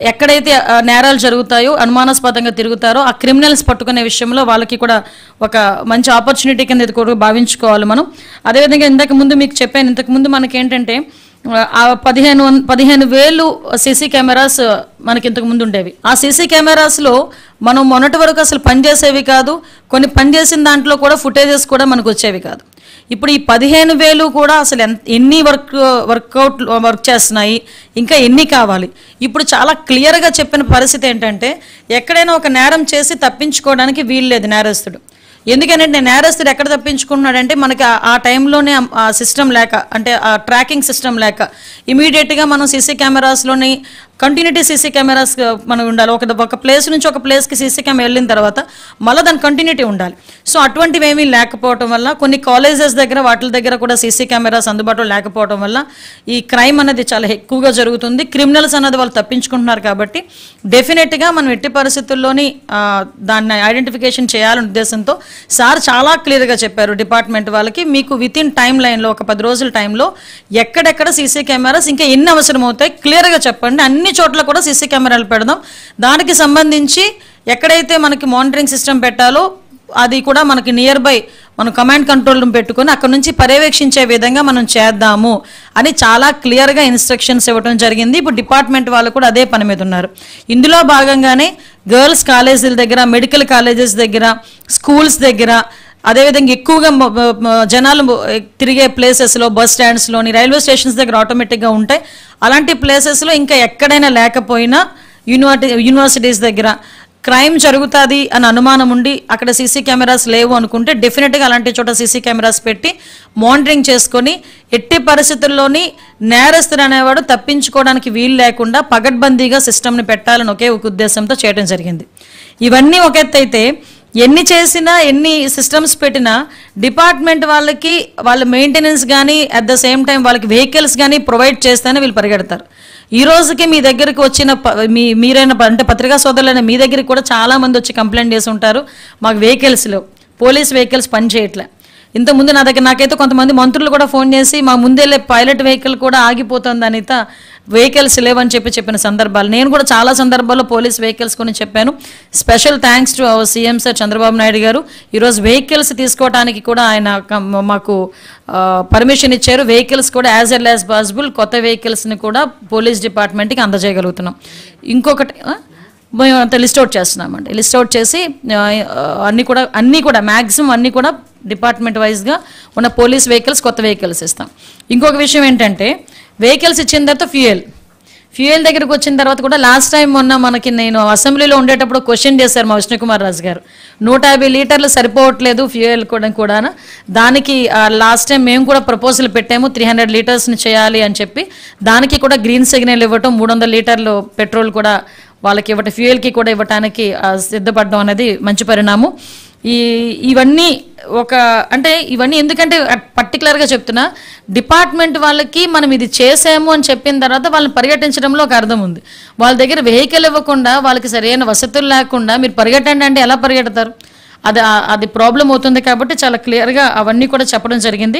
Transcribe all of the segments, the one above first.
ఎక్కడైతే ఆ, నేరాలు జరుగుతాయో అనుమానాస్పదంగా తిరుగుతారో ఆ క్రిమినల్స్ పట్టుకునే విషయంలో వాళ్ళకి కూడా ఒక మంచి ఆపర్చునిటీ కింద ఇది కూడా భావించుకోవాలి మనం అదేవిధంగా ఇంతకు ముందు మీకు చెప్పాను ఇంతకు ముందు మనకి ఏంటంటే ఆ పదిహేను వం- పదిహేను వేలు సీసీ కెమెరాస్ మనకి ఇంతకు ముందు ఉండేవి ఆ సీసీ కెమెరాస్లో మనం మొన్నటి వరకు అసలు పనిచేసేవి కాదు కొన్ని పనిచేసిన దాంట్లో కూడా ఫుటేజెస్ కూడా మనకు వచ్చేవి కాదు ఇప్పుడు ఈ పదిహేను వేలు కూడా అసలు ఎంత ఎన్ని వర్క్ వర్కౌట్ వర్క్ చేస్తున్నాయి ఇంకా ఎన్ని కావాలి ఇప్పుడు చాలా క్లియర్గా చెప్పిన పరిస్థితి ఏంటంటే ఎక్కడైనా ఒక నేరం చేసి తప్పించుకోవడానికి వీల్లేదు నేరస్తుడు ఎందుకంటే నేరస్తుడు ఎక్కడ తప్పించుకుంటున్నాడంటే మనకి ఆ- ఆ టైంలోనే ఆ- ఆ సిస్టమ్ లేక అంటే ఆ ట్రాకింగ్ సిస్టమ్ లేక ఇమీడియట్గా మనం సీసీ కెమెరాస్లోని కంటిన్యూటీ సీసీ కెమెరాస్ మనం ఉండాలి ఒక ఒక ప్లేస్ నుంచి ఒక ప్లేస్కి సీసీ కెమెరా వెళ్ళిన తర్వాత మళ్ళీ దాని కంటిన్యూటీ ఉండాలి సో అటువంటివి ఏమీ లేకపోవటం వల్ల కొన్ని కాలేజెస్ దగ్గర వాటి దగ్గర కూడా సీసీ కెమెరాస్ అందుబాటులో లేకపోవడం వల్ల ఈ క్రైమ్ అనేది చాలా ఎక్కువగా జరుగుతుంది క్రిమినల్స్ అన్నది వాళ్ళు తప్పించుకుంటున్నారు కాబట్టి డెఫినెట్గా మనం ఎట్టి పరిస్థితుల్లోని ఆ, దాన్ని ఐడెంటిఫికేషన్ చేయాలనే ఉద్దేశంతో సార్ చాలా క్లియర్గా చెప్పారు డిపార్ట్మెంట్ వాళ్ళకి మీకు విత్ ఇన్ టైం లైన్లో ఒక పది రోజుల టైంలో ఎక్కడెక్కడ సీసీ కెమెరాస్ ఇంకా ఎన్ని అవసరం అవుతాయి క్లియర్గా చెప్పండి అన్ని చోట్ల కూడా సీసీ కెమెరాలు పెడదాం దానికి సంబంధించి ఎక్కడైతే మనకి మానిటరింగ్ సిస్టమ్ పెట్టాలో అది కూడా మనకి నియర్ బై మనం కమాండ్ కంట్రోల్ రూమ్ పెట్టుకొని అక్కడ నుంచి పర్యవేక్షించే విధంగా మనం చేద్దాము అని చాలా క్లియర్గా ఇన్స్ట్రక్షన్స్ ఇవ్వడం జరిగింది ఇప్పుడు డిపార్ట్మెంట్ వాళ్ళు కూడా అదే పని మీద ఉన్నారు ఇందులో భాగంగానే గర్ల్స్ కాలేజీల దగ్గర మెడికల్ కాలేజెస్ దగ్గర స్కూల్స్ దగ్గర అదేవిధంగా ఎక్కువగా మ- మ- మ- జనాలు మ- తిరిగే ప్లేసెస్లో బస్ స్టాండ్స్లోని రైల్వే స్టేషన్స్ దగ్గర ఆటోమేటిక్గా ఉంటాయి అలాంటి ప్లేసెస్లో ఇంకా ఎక్కడైనా లేకపోయినా యూనివర్టి యూనివర్సిటీస్ దగ్గర క్రైమ్ జరుగుతుంది అని అనుమానం ఉండి అక్కడ సీసీ కెమెరాస్ లేవు అనుకుంటే డెఫినెట్గా అలాంటి చోట సీసీ కెమెరాస్ పెట్టి మానిటరింగ్ చేసుకొని ఎట్టి పరిస్థితుల్లోని నేరస్తుడు అనేవాడు తప్పించుకోవడానికి వీలు లేకుండా పగడ్బందీగా సిస్టమ్ని పెట్టాలని ఒకే ఒక ఉద్దేశంతో చేయడం జరిగింది ఇవన్నీ ఒక ఎత్తు అయితే ఎన్ని చేసినా ఎన్ని సిస్టమ్స్ పెట్టినా డిపార్ట్మెంట్ వాళ్ళకి వాళ్ళ మెయింటెనెన్స్ కానీ అట్ ద సేమ్ టైం వాళ్ళకి వెహికల్స్ కానీ ప్రొవైడ్ చేస్తేనే వీళ్ళు పరిగెడతారు ఈ రోజుకి మీ దగ్గరికి వచ్చిన ప- మీ మీరైన ప- అంటే పత్రికా సోదరులైన మీ దగ్గరికి కూడా చాలా మంది వచ్చి కంప్లైంట్ చేసి ఉంటారు మాకు వెహికల్స్లో పోలీస్ వెహికల్స్ పని చేయట్లే ఇంతకుముందు నా దగ్గర నాకైతే కొంతమంది మంత్రులు కూడా ఫోన్ చేసి మా ముందెళ్ళే పైలట్ వెహికల్ కూడా ఆగిపోతుంది అనిత వెహికల్స్ లేవని చెప్పి చెప్పిన సందర్భాలు నేను కూడా చాలా సందర్భాల్లో పోలీస్ వెహికల్స్ కొని చెప్పాను special thanks to our CM sir Chandrababu Naidu garu ఈరోజు వెహికల్స్ తీసుకోవడానికి కూడా ఆయన కం- మాకు పర్మిషన్ ఇచ్చారు వెహికల్స్ కూడా యాజ్ ఎల్ యాజ్ పాసిబుల్ కొత్త వెహికల్స్ని కూడా పోలీస్ డిపార్ట్మెంట్కి అందజేయగలుగుతున్నాం ఇంకొకటి ఆ? మేము అంత లిస్ట్ అవుట్ చేస్తున్నామండి లిస్ట్ అవుట్ చేసి ఆ, అన్ని కూడా అన్నీ కూడా మ్యాక్సిమం అన్నీ కూడా డిపార్ట్మెంట్ వైజ్గా ఉన్న పోలీస్ వెహికల్స్ కొత్త వెహికల్స్ ఇస్తాం ఇంకొక విషయం ఏంటంటే వెహికల్స్ ఇచ్చిన తర్వాత ఫ్యూయల్ ఫ్యూయల్ దగ్గరికి వచ్చిన తర్వాత కూడా లాస్ట్ టైం మొన్న మనకి నేను అసెంబ్లీలో ఉండేటప్పుడు క్వశ్చన్ చేశారు మా విష్ణుకుమార్ రాజు గారు నూట యాభై లీటర్లు సరిపోవట్లేదు ఫ్యూయల్ కూడా కూడా దానికి లాస్ట్ టైం మేము కూడా ప్రపోజల్ పెట్టాము త్రీ హండ్రెడ్ లీటర్స్ని చేయాలి అని చెప్పి దానికి కూడా గ్రీన్ సిగ్నల్ ఇవ్వటం మూడు వందల లీటర్లు పెట్రోల్ కూడా వాళ్ళకి ఇవ్వటం ఫ్యూయల్కి కూడా ఇవ్వటానికి ఆ, సిద్ధపడడం అనేది మంచి పరిణామం ఈ ఇవన్నీ ఒక అంటే ఇవన్నీ ఎందుకంటే పర్టికులర్గా చెప్తున్నా డిపార్ట్మెంట్ వాళ్ళకి మనం ఇది చేసాము అని చెప్పిన తర్వాత వాళ్ళని పరిగెట్టించడంలో ఒక అర్థం ఉంది వాళ్ళ దగ్గర వెహికల్ ఇవ్వకుండా వాళ్ళకి సరైన వసతులు లేకుండా మీరు పరిగెట్టండి అంటే ఎలా పరిగెడతారు అది ఆ- అది ప్రాబ్లం అవుతుంది కాబట్టి చాలా క్లియర్గా అవన్నీ కూడా చెప్పడం జరిగింది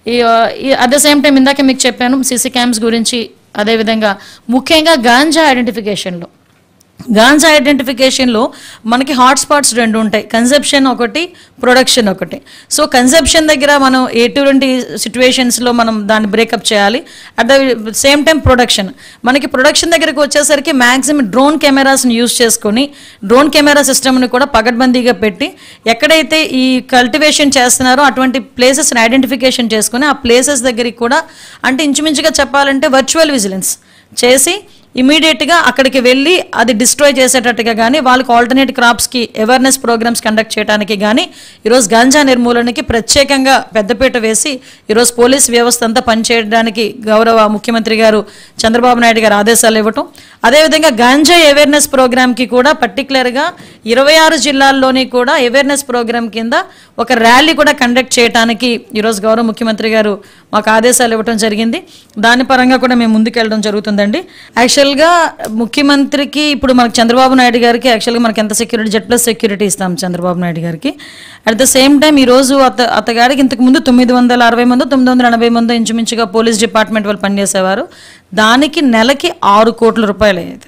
అట్ ద సేమ్ టైం ఇందాక మీకు చెప్పాను సీసీ క్యామ్స్ గురించి అదేవిధంగా ముఖ్యంగా గాంజా ఐడెంటిఫికేషన్లో గాంజా ఐడెంటిఫికేషన్లో మనకి హాట్ స్పాట్స్ రెండు ఉంటాయి కన్సెప్షన్ ఒకటి ప్రొడక్షన్ ఒకటి సో కన్సెప్షన్ దగ్గర మనం ఎటువంటి సిచ్యువేషన్స్లో మనం దాన్ని బ్రేకప్ చేయాలి at the same time production మనకి ప్రొడక్షన్ దగ్గరికి వచ్చేసరికి మ్యాక్సిమం డ్రోన్ కెమెరాస్ని యూస్ చేసుకొని డ్రోన్ కెమెరా సిస్టమ్ని కూడా పగడ్బందీగా పెట్టి ఎక్కడైతే ఈ కల్టివేషన్ చేస్తున్నారో అటువంటి ప్లేసెస్ని ఐడెంటిఫికేషన్ చేసుకొని ఆ ప్లేసెస్ దగ్గరికి కూడా అంటే ఇంచుమించుగా చెప్పాలంటే వర్చువల్ విజిలెన్స్ చేసి ఇమీడియట్గా అక్కడికి వెళ్ళి అది డిస్ట్రాయ్ చేసేటట్టుగా కానీ వాళ్ళకి ఆల్టర్నేట్ క్రాప్స్కి అవేర్నెస్ ప్రోగ్రామ్స్ కండక్ట్ చేయడానికి కానీ ఈరోజు గాంజా నిర్మూలనకి ప్రత్యేకంగా పెద్దపీట వేసి ఈరోజు పోలీస్ వ్యవస్థ అంతా పనిచేయడానికి గౌరవ ముఖ్యమంత్రి గారు చంద్రబాబు నాయుడు గారు ఆదేశాలు ఇవ్వటం అదేవిధంగా గాంజా అవేర్నెస్ ప్రోగ్రామ్కి కూడా పర్టికులర్గా ఇరవై ఆరు జిల్లాల్లోని కూడా అవేర్నెస్ ప్రోగ్రామ్ కింద ఒక ర్యాలీ కూడా కండక్ట్ చేయడానికి ఈరోజు గౌరవ ముఖ్యమంత్రి గారు మాకు ఆదేశాలు ఇవ్వడం జరిగింది దాని పరంగా కూడా మేము ముందుకెళ్ళడం జరుగుతుందండి యాక్చువల్గా ముఖ్యమంత్రికి ఇప్పుడు మనకు చంద్రబాబు నాయుడు గారికి యాక్చువల్గా మనకి ఎంత సెక్యూరిటీ జెడ్ ప్లస్ సెక్యూరిటీ ఇస్తాం చంద్రబాబు నాయుడు గారికి అట్ ద సేమ్ టైం ఈరోజు అత అతగాడికి ఇంతకు ముందు తొమ్మిది వందల అరవై మంది తొమ్మిది వందల ఎనభై మంది ఇంచుమించుగా పోలీస్ డిపార్ట్మెంట్ వాళ్ళు పనిచేసేవారు దానికి నెలకి ఆరు కోట్ల రూపాయలు అయ్యేది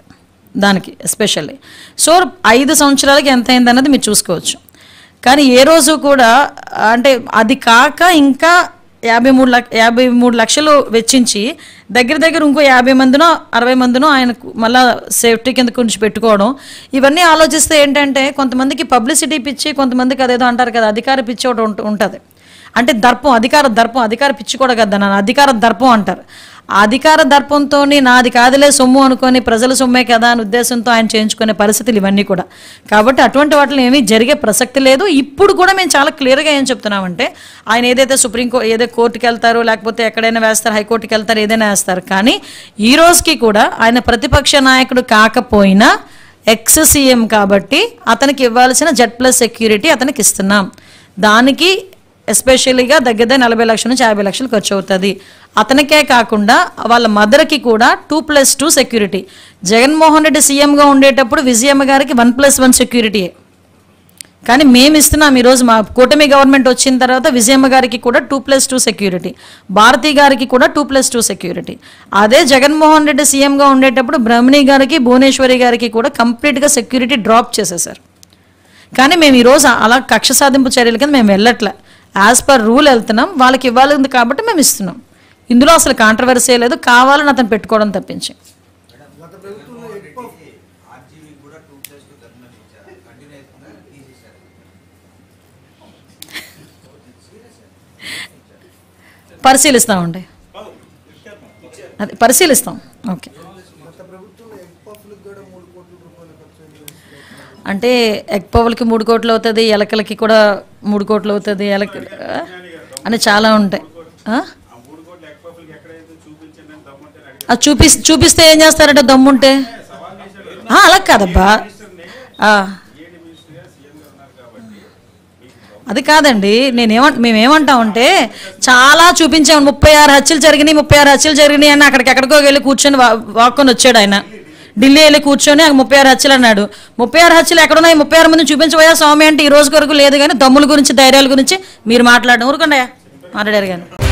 దానికి ఎస్పెషల్లీ సో ఐదు సంవత్సరాలకి ఎంత అయింది అన్నది మీరు చూసుకోవచ్చు కానీ ఏ రోజు కూడా అంటే అది కాక ఇంకా యాభై మూడు లక్ష యాభై మూడు లక్షలు వెచ్చించి దగ్గర దగ్గర ఇంకో యాభై మందినో అరవై మందినో ఆయనకు మళ్ళా సేఫ్టీ కింద కొంచెం పెట్టుకోవడం ఇవన్నీ ఆలోచిస్తే ఏంటంటే కొంతమందికి పబ్లిసిటీ పిచ్చి కొంతమందికి అదేదో అంటారు కదా అధికార పిచ్చి ఒకటి ఉంట- ఉంటుంది అంటే దర్పం అధికార దర్పం అధికార పిచ్చి కూడా కదా నన్ను అధికార దర్పం అంటారు ఆ అధికార దర్పంతో నాది కాదులే సొమ్ము అనుకొని ప్రజల సొమ్మే కదా అని ఉద్దేశంతో ఆయన చేయించుకునే పరిస్థితులు ఇవన్నీ కూడా కాబట్టి అటువంటి వాటిలో ఏమీ జరిగే ప్రసక్తి లేదు ఇప్పుడు కూడా మేము చాలా క్లియర్గా ఏం చెప్తున్నామంటే ఆయన ఏదైతే సుప్రీంకోర్టు ఏదో కోర్టుకి వెళ్తారో లేకపోతే ఎక్కడైనా వేస్తారు హైకోర్టుకి వెళ్తారు ఏదైనా వేస్తారు కానీ ఈ రోజుకి కూడా ఆయన ప్రతిపక్ష నాయకుడు కాకపోయినా ఎక్స్ సీఎం కాబట్టి అతనికి ఇవ్వాల్సిన జెడ్ ప్లస్ సెక్యూరిటీ అతనికి ఇస్తున్నాం దానికి ఎస్పెషల్లీగా దగ్గర దగ్గర నలభై లక్షల నుంచి యాభై లక్షలు ఖర్చు అవుతుంది అతనికే కాకుండా వాళ్ళ మదర్కి కూడా two plus two security Jaganmohan Reddy సీఎంగా ఉండేటప్పుడు విజయమ్మ గారికి వన్ ప్లస్ వన్ సెక్యూరిటీ కానీ మేము ఇస్తున్నాం ఈరోజు మా కూటమి గవర్నమెంట్ వచ్చిన తర్వాత విజయమ్మ గారికి కూడా two plus two security Bharathi garu కూడా టూ ప్లస్ టూ సెక్యూరిటీ అదే జగన్మోహన్ రెడ్డి సీఎంగా ఉండేటప్పుడు బ్రహ్మణి గారికి భువనేశ్వరి గారికి కూడా కంప్లీట్గా సెక్యూరిటీ డ్రాప్ చేసేసారు కానీ మేము ఈరోజు అలా కక్ష సాధింపు చర్యల కింద మేము వెళ్ళట్లే యాజ్ పర్ రూల్ వెళ్తున్నాం వాళ్ళకి ఇవ్వాలి కాబట్టి మేము ఇస్తున్నాం ఇందులో అసలు కాంట్రవర్సీ లేదు కావాలని అతను పెట్టుకోవడం తప్పించి గత ప్రభుత్వంలో ఎక్కువ ఆర్జీవీ కూడా టూ ప్లస్ టూ ధర్మం ఇచ్చారు కంటిన్యూస్గా తీసేశారు పరిశీలిస్తామండి అది పరిశీలిస్తాం ఓకే గత ప్రభుత్వంలో ఎగ్ పఫ్లకు కూడా మూడు కోట్ల రూపాయలు ఖర్చు అయింది అంటే ఎగ్ పవ్వులకి మూడు కోట్లు అవుతుంది ఎలకలకి కూడా మూడు కోట్లు అవుతుంది ఎలక అని చాలా ఉంటాయి ఆ? అది చూపి చూపిస్తే ఏం చేస్తారంటే దమ్ముంటే ఆ, అలా కాదబ్బా ఆ. అది కాదండి నేనేమ మేమేమంటామంటే చాలా చూపించాము ముప్పై ఆరు హత్యలు జరిగినాయి ముప్పై ఆరు హత్యలు జరిగినాయి అని అక్కడికి ఎక్కడికో వెళ్ళి కూర్చొని వా- వాక్కొని వచ్చాడు ఆయన ఢిల్లీ వెళ్ళి కూర్చొని ఆ ముప్పై ఆరు హత్యలు అన్నాడు ముప్పై ఆరు హత్యలు ఎక్కడున్నాయి ముప్పై ఆరు మంది చూపించబోయా స్వామి అంటే ఈ రోజు వరకు లేదు కానీ దమ్ముల గురించి ధైర్యాల గురించి మీరు మాట్లాడడం ఊరుకోండి మాట్లాడారు కానీ